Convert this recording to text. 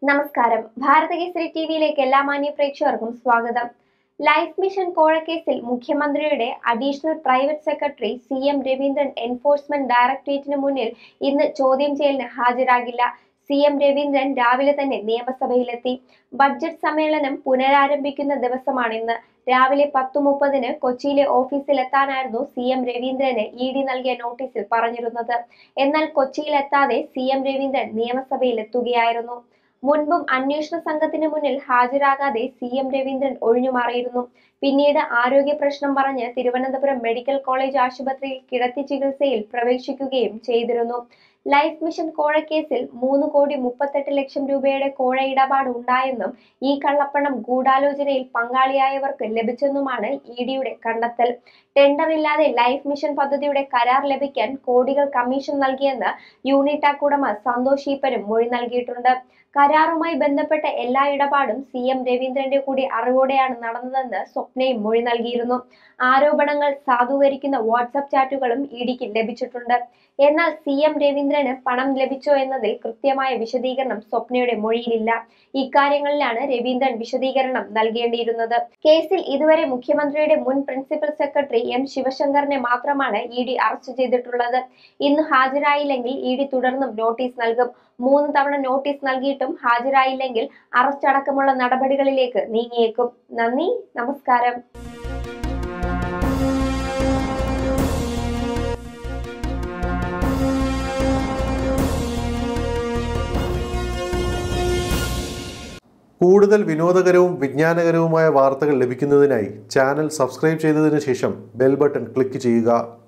നമസ്കാരം ഭാരതകേസരി ടി വിയിലേക്ക് എല്ലാ മാന്യ പ്രേക്ഷകർക്കും സ്വാഗതം ലൈഫ് മിഷൻ കോഴക്കേസിൽ മുഖ്യമന്ത്രിയുടെ additional private secretary C M Raveendran enforcement ഡയറക്ടറേറ്റിന് മുന്നിൽ ഇന്ന് ചോദ്യം ചെയ്യലിന് ഹാജരാകില്ല സി എം രവീന്ദ്രൻ രാവിലെ തന്നെ നിയമസഭയിലെത്തി ബഡ്ജറ്റ് സമ്മേളനം പുനരാരംഭിക്കുന്ന ദിവസമാണിന്ന് രാവിലെ പത്തു മുപ്പതിന് കൊച്ചിയിലെ ഓഫീസിലെത്താനായിരുന്നു സി എം രവീന്ദ്രന് ഇ ഡി നൽകിയ നോട്ടീസിൽ പറഞ്ഞിരുന്നത് എന്നാൽ കൊച്ചിയിലെത്താതെ സി എം രവീന്ദ്രൻ നിയമസഭയിലെത്തുകയായിരുന്നു മുൻപും അന്വേഷണ സംഘത്തിന് മുന്നിൽ ഹാജരാകാതെ സി എം രവീന്ദ്രൻ ഒഴിഞ്ഞുമാറിയിരുന്നു പിന്നീട് ആരോഗ്യ പ്രശ്നം പറഞ്ഞ് തിരുവനന്തപുരം മെഡിക്കൽ കോളേജ് ആശുപത്രിയിൽ കിടത്തി ചികിത്സയിൽ പ്രവേശിക്കുകയും ചെയ്തിരുന്നു ലൈഫ് മിഷൻ കോഴക്കേസിൽ മൂന്ന് കോടി മുപ്പത്തെട്ട് ലക്ഷം രൂപയുടെ കോഴ ഇടപാട് ഉണ്ടായെന്നും ഈ കള്ളപ്പണം ഗൂഢാലോചനയിൽ പങ്കാളിയായവർക്ക് ലഭിച്ചെന്നുമാണ് ഇ ഡിയുടെ കണ്ടെത്തൽ ടെൻഡർ ഇല്ലാതെ ലൈഫ് മിഷൻ പദ്ധതിയുടെ കരാർ ലഭിക്കാൻ കോടികൾ കമ്മീഷൻ നൽകിയെന്ന് യൂണിടാക് ഉടമ സന്തോഷ് ഈപ്പനും മൊഴി നൽകിയിട്ടുണ്ട് കരാറുമായി ബന്ധപ്പെട്ട എല്ലാ ഇടപാടും സി എം രവീന്ദ്രന്റെ കൂടി അറിവോടെയാണ് നടന്നതെന്ന് സ്വപ്നയും മൊഴി നൽകിയിരുന്നു ആരോപണങ്ങൾ സാധൂകരിക്കുന്ന വാട്സപ്പ് ചാറ്റുകളും ഇഡിക്ക് ലഭിച്ചിട്ടുണ്ട് എന്നാൽ സി എം രവീന്ദ്രന് പണം ലഭിച്ചോ എന്നതിൽ കൃത്യമായ വിശദീകരണം സ്വപ്നയുടെ മൊഴിയിലില്ല ഇക്കാര്യങ്ങളിലാണ് രവീന്ദ്രൻ വിശദീകരണം നൽകേണ്ടിയിരുന്നത് കേസിൽ ഇതുവരെ മുഖ്യമന്ത്രിയുടെ മുൻ പ്രിൻസിപ്പൽ സെക്രട്ടറി എം ശിവശങ്കറിനെ മാത്രമാണ് ഇ ഡി അറസ്റ്റ് ചെയ്തിട്ടുള്ളത് ഇന്ന് ഹാജരായില്ലെങ്കിൽ ഇ ഡി തുടർന്നും നോട്ടീസ് നൽകും മൂന്ന് തവണ നോട്ടീസ് നൽകിയിട്ടും ഹാജരായില്ലെങ്കിൽ അറസ്റ്റ് അടക്കമുള്ള നടപടികളിലേക്ക് നീങ്ങിയേക്കും നന്ദി നമസ്കാരം കൂടുതൽ വിനോദകരവും വിജ്ഞാനകരവുമായ വാർത്തകൾ ലഭിക്കുന്നതിനായി ചാനൽ സബ്സ്ക്രൈബ് ചെയ്തതിനു ശേഷം ബെൽ ബട്ടൺ ക്ലിക്ക് ചെയ്യുക